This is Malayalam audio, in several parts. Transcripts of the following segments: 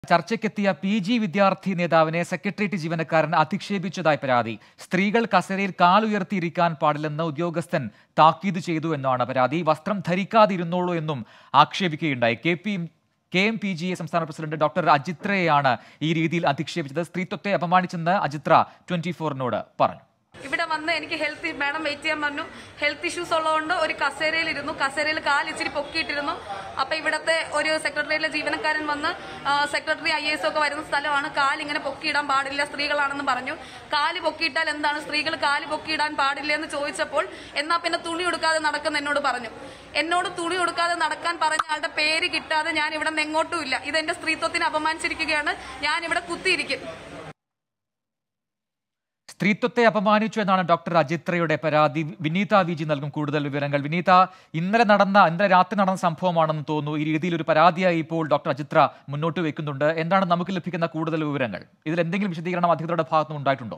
ചർച്ചയ്ക്കെത്തിയ പി ജി വിദ്യാർത്ഥി നേതാവിനെ സെക്രട്ടേറിയറ്റ് ജീവനക്കാരൻ അധിക്ഷേപിച്ചതായി പരാതി സ്ത്രീകൾ കസേരയിൽ കാലുയർത്തിയിരിക്കാൻ പാടില്ലെന്ന് ഉദ്യോഗസ്ഥൻ താക്കീത് ചെയ്തു എന്നാണ് പരാതി വസ്ത്രം ധരിക്കാതിരുന്നോളൂ എന്നും ആക്ഷേപിക്കുകയുണ്ടായി K P K M P G A സംസ്ഥാന പ്രസിഡന്റ് ഡോക്ടർ അജിത്രയെയാണ് ഈ രീതിയിൽ അധിക്ഷേപിച്ചത് സ്ത്രീത്വത്തെ അപമാനിച്ചെന്ന് അജിത്ര ട്വന്റി ഫോറിനോട് പറഞ്ഞു ഇവിടെ വന്ന് എനിക്ക് ഹെൽത്ത് മാഡം വെയിറ്റ് ചെയ്യാൻ പറഞ്ഞു ഹെൽത്ത് ഇഷ്യൂസ് ഉള്ളതുകൊണ്ട് ഒരു കസേരയിൽ ഇരുന്നു കസേരയിൽ കാൽ ഇച്ചിരി പൊക്കിയിട്ടിരുന്നു അപ്പൊ ഇവിടത്തെ ഒരു സെക്രട്ടറിയിലെ ജീവനക്കാരൻ വന്ന് ആ, സെക്രട്ടറി ഐ എസ് ഒക്കെ വരുന്ന സ്ഥലമാണ് കാൽ ഇങ്ങനെ പൊക്കിയിടാൻ പാടില്ല സ്ത്രീകളാണെന്ന് പറഞ്ഞു കാല് പൊക്കിയിട്ടാൽ എന്താണ് സ്ത്രീകൾ കാല് പൊക്കിയിടാൻ പാടില്ല എന്ന് ചോദിച്ചപ്പോൾ എന്നാ പിന്നെ തുണി കൊടുക്കാതെ നടക്കുന്ന എന്നോട് പറഞ്ഞു എന്നോട് തുണി കൊടുക്കാതെ നടക്കാൻ പറഞ്ഞ ആളുടെ പേര് കിട്ടാതെ ഞാൻ ഇവിടെ നിന്ന് എങ്ങോട്ടും ഇല്ല ഇത് എന്റെ സ്ത്രീത്വത്തിനെ അപമാനിച്ചിരിക്കുകയാണ് ഞാൻ ഇവിടെ കുത്തിയിരിക്കും സ്ത്രീത്വത്തെ അപമാനിച്ചു എന്നാണ് ഡോക്ടർ അജിത്രയുടെ പരാതി വിനീത വി ജി നൽകും കൂടുതൽ വിവരങ്ങൾ വിനീത ഇന്നലെ നടന്ന ഇന്നലെ രാത്രി നടന്ന സംഭവമാണെന്ന് തോന്നുന്നു ഈ രീതിയിൽ ഒരു പരാതിയായി ഇപ്പോൾ ഡോക്ടർ അജിത്ര മുന്നോട്ട് വെക്കുന്നുണ്ട് എന്താണ് നമുക്ക് ലഭിക്കുന്ന കൂടുതൽ വിവരങ്ങൾ ഇതിൽ എന്തെങ്കിലും വിശദീകരണം അധികൃതരുടെ ഭാഗത്തുനിന്ന് ഉണ്ടായിട്ടുണ്ടോ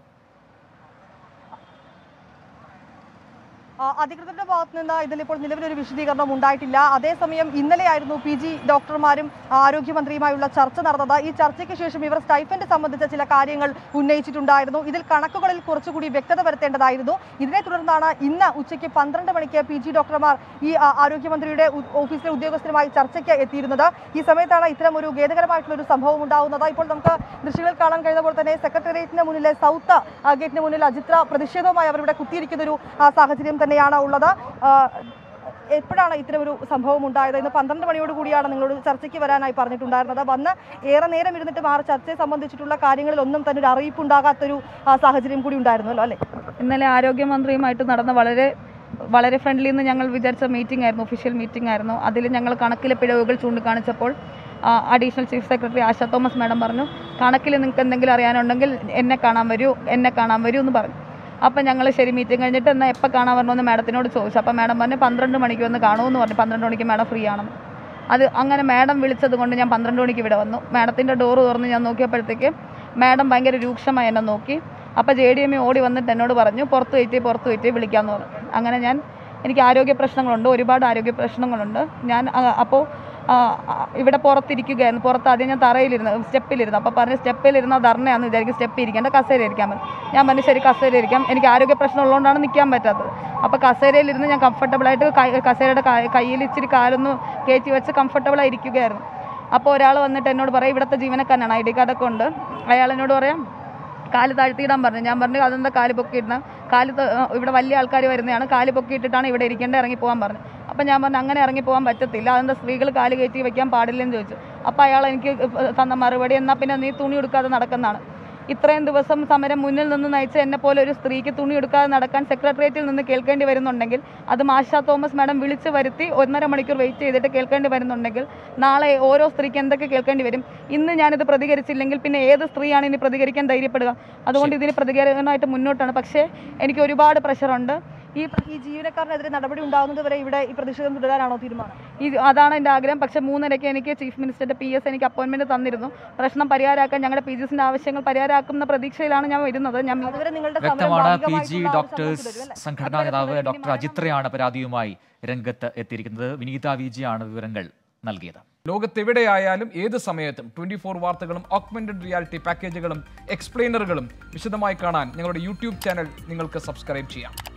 ആ, അധികൃതരുടെ ഭാഗത്ത് നിന്ന് ഇതിലിപ്പോൾ നിലവിലൊരു വിശദീകരണം ഉണ്ടായിട്ടില്ല അതേസമയം ഇന്നലെയായിരുന്നു പി ജി ഡോക്ടർമാരും ആ, ആരോഗ്യമന്ത്രിയുമായുള്ള ചർച്ച നടന്നത് ഈ ചർച്ചയ്ക്ക് ശേഷം ഇവർ സ്റ്റൈഫൻഡ് സംബന്ധിച്ച ചില കാര്യങ്ങൾ ഉന്നയിച്ചിട്ടുണ്ടായിരുന്നു ഇതിൽ കണക്കുകളിൽ കുറച്ചുകൂടി വ്യക്തത വരുത്തേണ്ടതായിരുന്നു ഇതിനെ തുടർന്നാണ് ഇന്ന് ഉച്ചയ്ക്ക് പന്ത്രണ്ട് മണിക്ക് പി ജി ഡോക്ടർമാർ ഈ ആ, ആരോഗ്യമന്ത്രിയുടെ ഉ- ഓഫീസിലെ ഉദ്യോഗസ്ഥരുമായി ചർച്ചയ്ക്ക് എത്തിയിരുന്നത് ഈ സമയത്താണ് ഇത്തരം ഒരു ഖേദകരമായിട്ടുള്ള ഒരു സംഭവം ഉണ്ടാവുന്നത് ഇപ്പോൾ നമുക്ക് ദൃശ്യങ്ങളിൽ കാണാൻ കഴിയുന്ന പോലെ തന്നെ സെക്രട്ടേറിയറ്റിന് മുന്നിലെ സൗത്ത് ആ, ഗേറ്റിന് മുന്നിൽ അജിത്ര പ്രതിഷേധവുമായി അവരിവിടെ കുത്തിയിരിക്കുന്ന ഒരു ആ, സാഹചര്യം തന്നെയാണ് ഉള്ളത് ആ, എപ്പോഴാണ് ഇത്തരം ഒരു സംഭവം ഉണ്ടായത് ഇന്ന് പന്ത്രണ്ട് മണിയോട് കൂടിയാണ് നിങ്ങളോട് ചർച്ചയ്ക്ക് വരാനായി പറഞ്ഞിട്ടുണ്ടായിരുന്നത് വന്ന് ഏറെ നേരം ഇരുന്നിട്ട് ആ ചർച്ചയെ സംബന്ധിച്ചിട്ടുള്ള കാര്യങ്ങളിൽ ഒന്നും തന്നെ ഒരു അറിയിപ്പുണ്ടാകാത്തൊരു ആ, സാഹചര്യം കൂടി ഉണ്ടായിരുന്നല്ലോ അല്ലേ ഇന്നലെ ആരോഗ്യമന്ത്രിയുമായിട്ട് നടന്ന വളരെ വളരെ ഫ്രണ്ട്ലി എന്ന് ഞങ്ങൾ വിചാരിച്ച മീറ്റിംഗ് ആയിരുന്നു ഒഫീഷ്യൽ മീറ്റിംഗ് ആയിരുന്നു അതിൽ ഞങ്ങൾ കണക്കിലെ പിഴവുകൾ ചൂണ്ടിക്കാണിച്ചപ്പോൾ additional chief secretary Asha Thomas madam പറഞ്ഞു കണക്കിൽ നിങ്ങൾക്ക് എന്തെങ്കിലും അറിയാനുണ്ടെങ്കിൽ എന്നെ കാണാൻ വരൂ എന്നെ കാണാൻ വരൂ എന്ന് പറഞ്ഞു അപ്പം ഞങ്ങൾ ശരി മീറ്റിംഗ് കഴിഞ്ഞിട്ട് എന്നാൽ എപ്പോൾ കാണാൻ വരണമെന്ന് മാഡത്തിനോട് ചോദിച്ചു അപ്പം മാഡം പറഞ്ഞു പന്ത്രണ്ട് മണിക്ക് വന്ന് കാണുമെന്ന് പറഞ്ഞു പന്ത്രണ്ട് മണിക്ക് മാഡം ഫ്രീ ആണെന്ന് അത് അങ്ങനെ മാഡം വിളിച്ചത് കൊണ്ട് ഞാൻ പന്ത്രണ്ട് മണിക്ക് ഇവിടെ വന്നു മാഡത്തിൻ്റെ ഡോറ് തുറന്ന് ഞാൻ നോക്കിയപ്പോഴത്തേക്ക് മാഡം ഭയങ്കര രൂക്ഷമായി എന്നെ നോക്കി അപ്പോൾ ജെ ഡി എം ഓടി വന്നിട്ട് എന്നോട് പറഞ്ഞു പുറത്ത് വെയിറ്റ് പുറത്ത് വെയിറ്റ് വിളിക്കാമെന്ന് പറഞ്ഞു അങ്ങനെ ഞാൻ എനിക്ക് ആരോഗ്യ പ്രശ്നങ്ങളുണ്ട് ഒരുപാട് ആരോഗ്യ പ്രശ്നങ്ങളുണ്ട് ഞാൻ അപ്പോൾ ഇവിടെ പുറത്തിരിക്കുകയായിരുന്നു പുറത്ത് ആദ്യം ഞാൻ തറയിലിരുന്ന് സ്റ്റെപ്പിലിരുന്നു അപ്പോൾ പറഞ്ഞു സ്റ്റെപ്പിലിരുന്ന ധർണയാണെന്ന് വിചാരിക്കും സ്റ്റെപ്പ് ഇരിക്കേണ്ട കസേര ഇരിക്കാൻ പറ്റും ഞാൻ പറഞ്ഞു ശരി കസേര ഇരിക്കാം എനിക്ക് ആരോഗ്യ പ്രശ്നം ഉള്ളതുകൊണ്ടാണ് നിൽക്കാൻ പറ്റാത്തത് അപ്പോൾ കസേരയിലിരുന്ന് ഞാൻ കംഫർട്ടബിളായിട്ട് കസേരയുടെ കാ- കയ്യിൽ ഇച്ചിരി കാലൊന്ന് കയറ്റി വെച്ച് കംഫർട്ടബിളായി ഇരിക്കുകയായിരുന്നു അപ്പോൾ ഒരാൾ വന്നിട്ട് എന്നോട് പറയും ഇവിടുത്തെ ജീവനക്കാരനാണ് ഐ ഡി കാർഡൊക്കെ ഉണ്ട് അയാൾ എന്നോട് പറയാം കാല് താഴ്ത്തിയിടാൻ പറഞ്ഞു ഞാൻ പറഞ്ഞു അതെന്താ കാല് പൊക്കിയിടണം കാല് ത- ഇവിടെ വലിയ ആൾക്കാർ വരുന്നതാണ് കാല് പൊക്കിയിട്ടിട്ടാണ് ഇവിടെ ഇരിക്കേണ്ടത് ഇറങ്ങി പോകാൻ പറഞ്ഞു അപ്പം ഞാൻ പറഞ്ഞു അങ്ങനെ ഇറങ്ങി പോകാൻ പറ്റത്തില്ല അതെന്താ സ്ത്രീകൾ കാല് കയറ്റി വെക്കാൻ പാടില്ലെന്ന് ചോദിച്ചു അപ്പോൾ അയാൾ എനിക്ക് തന്ന മറുപടി എന്നാൽ പിന്നെ നീ തുണി എടുക്കാതെ നടക്കുന്നതാണ് ഇത്രയും ദിവസം സമരം മുന്നിൽ നിന്ന് നയിച്ച എന്നെ പോലെ ഒരു സ്ത്രീക്ക് തുണി എടുക്കാതെ നടക്കാൻ സെക്രട്ടേറിയറ്റിൽ നിന്ന് കേൾക്കേണ്ടി വരുന്നുണ്ടെങ്കിൽ അത് മാഷ തോമസ് മാഡം വിളിച്ചു വരുത്തി ഒന്നര മണിക്കൂർ വെയിറ്റ് ചെയ്തിട്ട് കേൾക്കേണ്ടി വരുന്നുണ്ടെങ്കിൽ നാളെ ഓരോ സ്ത്രീക്ക് എന്തൊക്കെ കേൾക്കേണ്ടി വരും ഇന്ന് ഞാനിത് പ്രതികരിച്ചില്ലെങ്കിൽ പിന്നെ ഏത് സ്ത്രീയാണ് ഇനി പ്രതികരിക്കാൻ ധൈര്യപ്പെടുക അതുകൊണ്ട് ഇതിന് പ്രതികരണമായിട്ട് മുന്നോട്ടാണ് പക്ഷേ എനിക്ക് ഒരുപാട് പ്രഷറുണ്ട് ഈ ഈ ജീവനക്കാരനെതിരെ നടപടി ഉണ്ടാകുന്നത് വരെ ഇവിടെ ഈ പ്രതിഷേധം തുടരാനാണോ തീരുമാനം ഇത് അതാണ് എൻ്റെ ആഗ്രഹം പക്ഷേ മൂന്നരയ്ക്ക് എനിക്ക് ചീഫ് മിനിസ്റ്ററുടെ പി എസ് എനിക്ക് അപ്പോയിൻമെൻറ്റ് തന്നിരുന്നു പ്രശ്നം പരിഹാരമാക്കാൻ ഞങ്ങളുടെ പി ജിസിൻ്റെ ആവശ്യങ്ങൾ പരിഹാരമാക്കുന്ന പ്രതീക്ഷയിലാണ് ഞാൻ വരുന്നത് ഞാൻ അതുവരെ നിങ്ങളുടെ സമരം വ്യക്തമാണ് പി ജി ഭാഗികമായിട്ടുള്ള ആ ഒരു ഡോക്ടേഴ്സ് സമരം തുടരും, അല്ലേ? സംഘടനാ നേതാവ് ഡോക്ടർ അജിത്രയാണ് പരാതിയുമായി രംഗത്ത് എത്തിയിരിക്കുന്നത് വിനീത വി ജിയാണ് വിവരങ്ങൾ നൽകിയത് ലോകത്തെവിടെയായാലും ഏത് സമയത്തും ട്വന്റി ഫോർ വാർത്തകളും ഓഗ്മെന്റഡ് റിയാലിറ്റി പാക്കേജുകളും എക്സ്പ്ലെയിനറുകളും വിശദമായി കാണാൻ ഞങ്ങളുടെ യൂട്യൂബ് ചാനൽ നിങ്ങൾക്ക് സബ്സ്ക്രൈബ് ചെയ്യാം